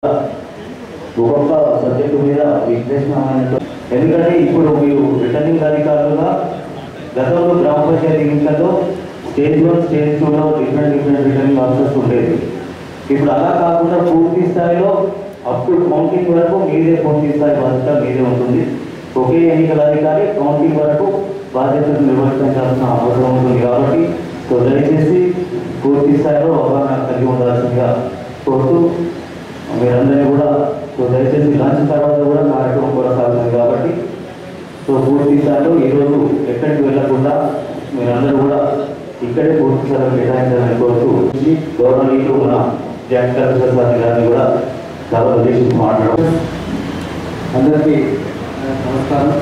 ఒక్కొక్క సబ్జెక్టు మీద విశ్లేషణ ఎందుకంటే ఇప్పుడు మీరు రిటర్నింగ్ అధికారులుగా గతంలో గ్రామ పంచాయతీ ఎన్నికల్లో స్టేజ్ వన్ స్టేజ్ టూలో డిఫరెంట్ డిఫరెంట్ రిటర్నింగ్ ఆఫీసర్స్ ఉండేది ఇప్పుడు అలా కాకుండా పూర్తి స్థాయిలో అప్ టు కౌంటింగ్ వరకు మీదే పూర్తి స్థాయి బాధ్యత మీదే ఉంటుంది ఒకే ఎన్నికల అధికారి కౌంటింగ్ వరకు బాధ్యతలు నిర్వర్తించాల్సిన అవసరం ఉంటుంది కాబట్టి సో దయచేసి పూర్తి స్థాయిలో అవగాహన కలిగి ఉండాల్సిందిగా కోరుతూ మీరందరినీ కూడా సో దయచేసి లంచ్ తర్వాత కూడా కార్యక్రమం కొనసాగుతుంది కాబట్టి సో పూర్తి స్థాయిలో ఈరోజు ఎక్కడికి వెళ్ళకుండా మీరందరూ కూడా ఇక్కడే పూర్తి స్థాయిలో కేటాయించాలని కోరుతూ గౌరవనీయులు మన జాయింట్ కలెక్టర్ సార్ గారిని కూడా చాలా ఉద్దేశించి మాట్లాడడం అందరికీ నమస్కారం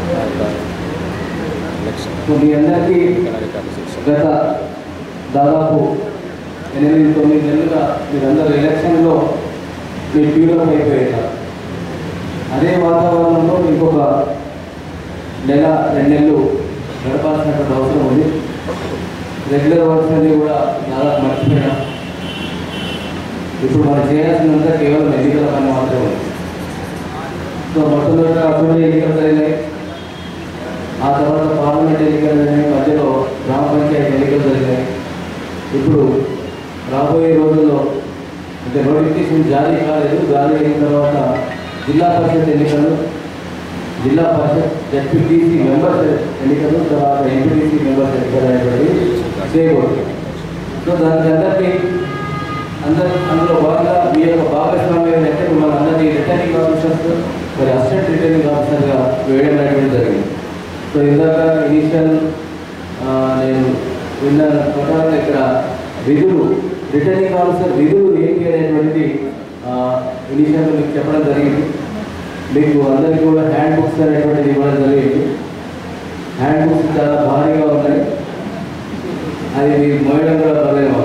సో మీ అందరికీ గత దాదాపు ఎనిమిది తొమ్మిది నెలలుగా మీరందరూ ఎలక్షన్లో మీ ట్యూనప్ అయిపోయారు అదే వాతావరణంలో ఇంకొక నెల రెండు నెలలు గడపాల్సినటువంటి అవసరం ఉంది రెగ్యులర్ వర్క్స్ అన్ని కూడా దాదాపు మర్చిపోయినా ఇప్పుడు మనం చేయాల్సినంత కేవలం ఎన్నికల పని మాత్రమే ఉంది సో మొట్టమొదట అసెంబ్లీ ఎన్నికలు జరిగినాయి ఆ తర్వాత పార్లమెంట్ ఎన్నికలు జరిగినాయి మధ్యలో గ్రామ పంచాయతీ ఎన్నికలు జరిగినాయి ఇప్పుడు రాబోయే రోజుల్లో అంటే నోటిఫికేషన్ జారీ కాలేదు జారీ అయిన తర్వాత జిల్లా పరిషత్ ఎన్నికలు జిల్లా పరిషత్ జడ్పీటీసీ మెంబర్స్ ఎన్నికలు తర్వాత ఎంపీటీసీ మెంబర్స్ ఎన్నికలు అనేటువంటి చేయకూడదు సో దానికి అందరికీ అందరు అందులో భాగంగా మీ యొక్క భాగస్వామ్యం అంటే మిమ్మల్ని అందరినీ రిటర్నింగ్ ఆఫీసర్స్ మరి అసిస్టెంట్ రిటర్నింగ్ ఆఫీసర్గా వేయడం అనేటువంటి జరిగింది సో ఇందాక ఇనిషియల్ నేను విన్న ప్రకారం ఇక్కడ విధులు రిటర్నింగ్ ఆఫీసర్ విధులు ఏంటి అనేటువంటిది ఇనిషియల్గా మీకు చెప్పడం జరిగింది మీకు అందరికీ కూడా హ్యాండ్ బుక్స్ అనేటువంటిది ఇవ్వడం జరిగింది హ్యాండ్ బుక్స్ చాలా భారీగా ఉన్నాయి అది మీరు మోయడం కూడా పర్లేదు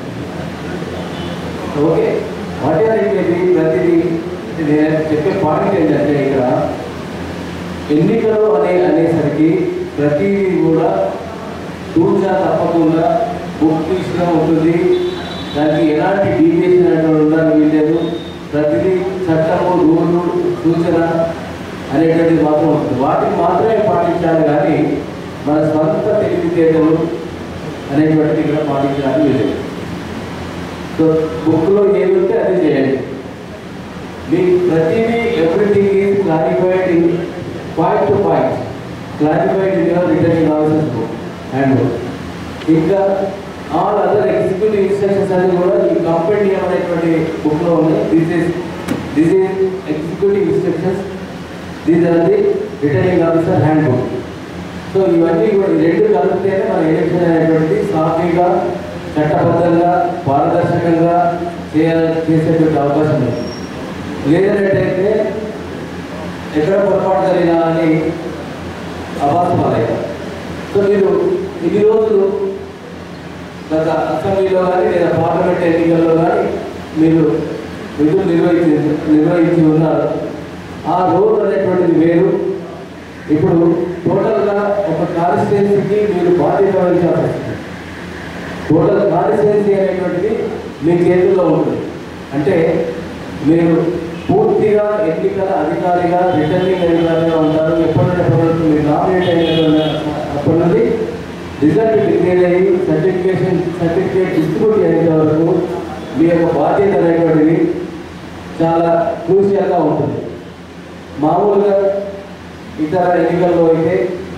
ఓకే వాట్ ఆర్ ఇది ప్రతిదీ అంటే నేను చెప్పే పాయింట్ ఏంటంటే ఇక్కడ ఎన్నికలు అనే అనేసరికి ప్రతిదీ కూడా తూచా తప్పకుండా బుక్ తీసుకునే ఉంటుంది దానికి ఎలాంటి డీవియేషన్ అనేటువంటి ఉండడానికి వీల్లేదు ప్రతిదీ చట్టము రూలు సూచన అనేటువంటిది మాత్రం ఉంటుంది వాటిని మాత్రమే పాటించాలి కానీ మన స్వంత తెలివితేటలు అనేటువంటిది ఇక్కడ పాటించడానికి వీలేదు సో బుక్లో ఏది ఉంటే అది చేయండి మీకు ప్రతిదీ everything is clarified in point to point clarified in your returning officers book handbook ఇంకా ఆల్ అదర్ ఎగ్జిక్యూటివ్ ఇన్స్ట్రక్షన్స్ అన్ని కూడా ఈ కంపెనీ అనేటువంటి బుక్లో ఉన్నాయి this is this is executive instructions these are the returning officer handbook so ఇవన్నీ కూడా ఈ రెండు కలిపితేనే మన ఎలక్షన్ అనేటువంటిది సాఫీగా చట్టబద్ధంగా పారదర్శకంగా చేయాలి చేసేటువంటి అవకాశం ఉంది లేదన్నట్టయితే ఎక్కడ పొరపాటు జరిగినా అని అవాస్తవాలయ్యారు సో మీరు ఇన్ని రోజులు గత అసెంబ్లీలో కానీ లేదా పార్లమెంట్ ఎన్నికల్లో కానీ మీరు విధులు నిర్వహించి నిర్వహించి ఉన్నారు ఆ రోల్ అనేటువంటిది వేరు ఇప్పుడు టోటల్గా ఒక కాన్స్టిట్యున్సీకి మీరు బాధ్యత వహించాల్సి వస్తుంది టోటల్ కాన్స్టిట్యున్సీ అనేటువంటిది మీ చేతుల్లో ఉంటుంది అంటే మీరు పూర్తిగా ఎన్నికల అధికారిగా రిటర్నింగ్ అధికారిగా ఉంటారు ఎప్పటి నుండి ఎప్పటి వరకు మీరు నామినేట్ అయిన అప్పటి నుండి రిజల్ట్ డిక్లేర్ అయ్యి సర్టిఫికేషన్ సర్టిఫికేట్ డిస్ట్రిబ్యూట్ అయ్యేంత వరకు మీ యొక్క బాధ్యత అనేటువంటిది చాలా క్రూషియల్గా ఉంటుంది మామూలుగా ఇతర ఎన్నికల్లో అయితే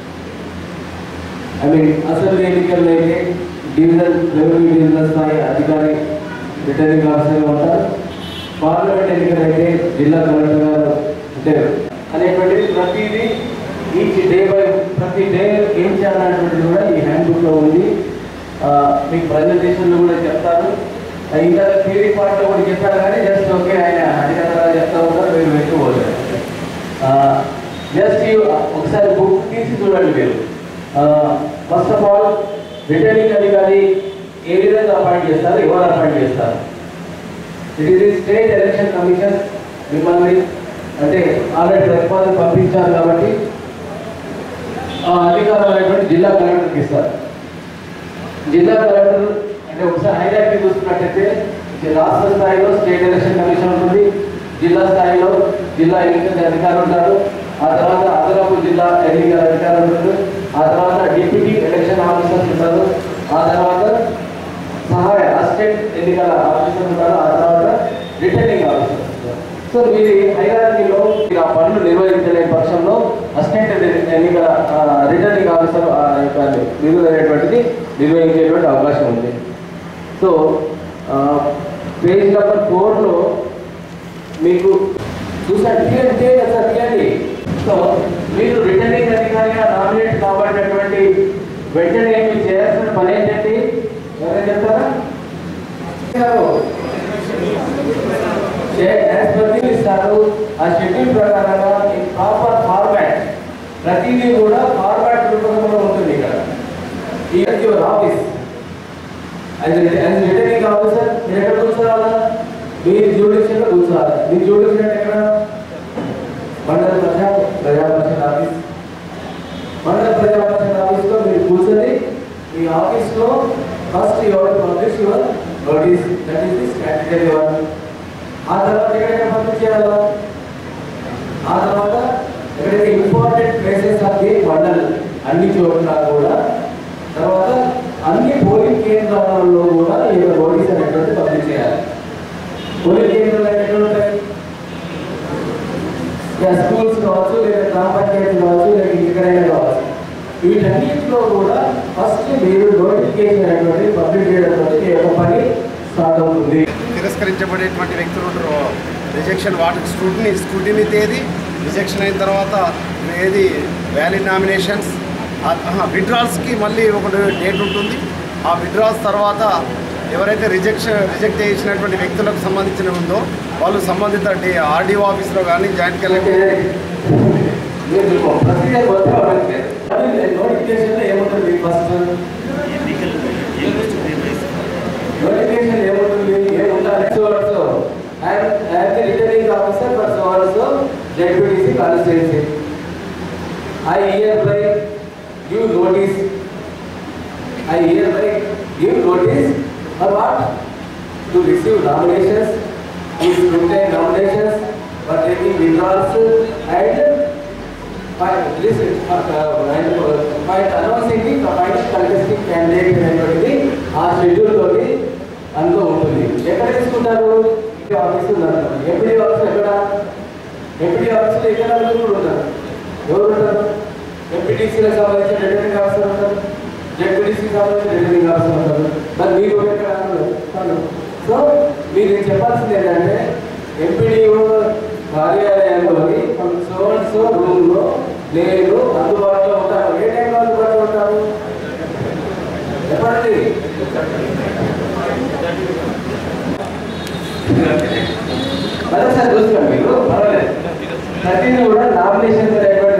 ఐ మీన్ అసెంబ్లీ ఎన్నికల్లో అయితే డివిజన్ రెవెన్యూ డివిజనల్ స్థాయి అధికారి రిటర్నింగ్ ఆఫీసర్గా ఉంటారు పార్లమెంట్ ఎన్నికలు అయితే జిల్లా కలెక్టర్ గారు అంటే అనేటువంటిది ప్రతిదీ ఈచ్ డే బై ప్రతి డే ఏం చేయాలనేటువంటిది కూడా ఈ హ్యాండ్ బుక్లో ఉంది ఆ, మీకు ప్రజెంటేషన్లో కూడా చెప్తారు ఆ, ఇంకా థియరీ పార్ట్లో కూడా చెప్పారు కానీ జస్ట్ ఓకే ఆయన అధికారులు చెప్తా ఉంటారు మీరు పెట్టుకోలేదు జస్ట్ ఒకసారి బుక్ తీసి చూడండి మీరు ఫస్ట్ ఆఫ్ ఆల్ రిటర్నింగ్ అధికారి ఏ విధంగా అపాయింట్ చేస్తారు ఎవరు అపాయింట్ చేస్తారు it is state election commission మిమ్మల్ని అంటే ఆల్రెడీ ప్రతిపాదన పంపించారు కాబట్టి ఆ అధికారం అనేటువంటి జిల్లా కలెక్టర్కి ఇస్తారు జిల్లా కలెక్టర్ అంటే ఒకసారి హైరార్కీ చూసుకున్నట్టయితే ఇది రాష్ట్ర స్థాయిలో స్టేట్ ఎలక్షన్ కమిషన్ ఉంటుంది జిల్లా స్థాయిలో జిల్లా ఎన్నికల అధికారులు ఉంటారు ఆ తర్వాత అదనపు జిల్లా ఎన్నికల అధికారులు ఉంటారు ఆ తర్వాత డిప్యూటీ ఎలక్షన్ ఆఫీసర్స్ ఉంటారు ఆ తర్వాత సహాయ అసిస్టెంట్ ఎన్నికల ఆఫీసర్ ఉంటారు ఆ తర్వాత రిటర్నింగ్ ఆఫీసర్ ఉంటారు. సో మీరు హైరార్కీలో మీరు ఆ పనులు నిర్వహించలేని పక్షంలో అసిస్టెంట్ ఎన్నికల ఆ, రిటర్నింగ్ ఆఫీసర్ ఆ యొక్క విధులు అనేటువంటిది నిర్వహించేటువంటి అవకాశం ఉంది సో ఆ, పేజ్ నెంబర్ ఫోర్లో మీకు చూసారు తీయండి తీయండి సార్ తీయండి సో మీరు రిటర్నింగ్ అధికారిగా నామినేట్ కాబడినటువంటి వెంటనే మీరు చేయాల్సిన పని ఏంటంటే ఎవరైనా చెప్తారా గారు, షే- యాజ్ పర్ ఇస్తారు ఆ షెడ్యూల్ ప్రకారంగా ఈ ప్రాపర్ ఫార్మాట్ ప్రతిదీ కూడా ఫార్మాట్ రూపంలో ఉంటుంది ఇక్కడ ఈ your office as as returning officer మీరు ఎక్కడ కూర్చోవాలా మీరు జ్యూడిషియల్లో కూర్చోవాలి మీ జ్యూడిషియల్ అంటే ఎక్కడ మండల ప్రజా ప్రజా పరిషత్ ఆఫీస్ మండల ప్రజా పరిషత్ ఆఫీస్లో మీరు కూర్చొని మీ ఆఫీస్లో first your publish your notice that is the statutory one ఆ తర్వాత ఎక్కడెక్కడ పబ్లిష్ చేయాలా ఆ తర్వాత ఎక్కడైతే important places of the mandal అన్ని చోట్ల కూడా తర్వాత అన్ని పోలింగ్ కేంద్రాలలో కూడా ఈ యొక్క నోటీస్ అనేటువంటి పబ్లిష్ చేయాలి పోలింగ్ కేంద్రాలు ఎక్కడ ఉంటాయి ఇక స్కూల్స్ కావచ్చు లేదా గ్రామ పంచాయతీ కావచ్చు లేదా ఎక్కడైనా కావచ్చు వీటన్నిటిలో కూడా ఫస్ట్ మీరు నోటిఫికేషన్ అనేటువంటి పబ్లిష్ చేయడం ఈ యొక్క పని స్టార్ట్ అవుతుంది తిరస్కరించబడేటువంటి వ్యక్తులు ఉంటారో రిజెక్షన్ వాటికి స్క్రూటినీ స్క్రూటినీ తేదీ రిజెక్షన్ అయిన తర్వాత ఏది వ్యాలిడ్ నామినేషన్స్ విడ్రాల్స్కి మళ్ళీ ఒక డేట్ ఉంటుంది ఆ విడ్రాల్స్ తర్వాత ఎవరైతే రిజెక్షన్ రిజెక్ట్ చేసినటువంటి వ్యక్తులకు సంబంధించిన ఉందో వాళ్ళు సంబంధిత ఆర్డీఓ ఆఫీస్లో కానీ జాయింట్ కలెక్టర్ మీరు ప్రొసీజర్ మొత్తం అవ్వట్లేదు. నోటిఫికేషన్ ఏముంటుంది ఫస్ట్ నోటిఫికేషన్ ఏముంటుంది ఏముండాలి so also I'm the returning officer for so also ZPTC constituency I hereby give notice I hereby give notice for what to receive nominations to scrutinize nominations for taking withdrawals and by listen uh, and uh, by announcing the final contesting candidate అనేటువంటిది ఆ schedule తోటి అందులో ఉంటుంది ఎక్కడ తీసుకుంటారు office ఉందంటారు MPD office ఎక్కడ MPD ఆఫీసులో ఎక్కడ నలుగురు కూడా ఉంటారు ఎవరు ఉంటారు ఎంపీటీసీలకు సంబంధించిన రిటర్నింగ్ ఆఫీసర్ ఉంటారు జెడ్పీటీసీకి సంబంధించిన రిటర్నింగ్ ఆఫీసర్ ఉంటారు మరి మీరు ఎక్కడ ఉంటారు సో మీరు నేను చెప్పాల్సింది ఏంటంటే ఎంపీడీఓ కార్యాలయంలోని సో అండ్ సో రూమ్లో నేను అందుబాటులో ఉంటాను ఏ టైంలో అందుబాటులో ఉంటాను చెప్పండి మరోసారి చూసుకోండి మీరు పర్వాలేదు ప్రతిదీ కూడా నామినేషన్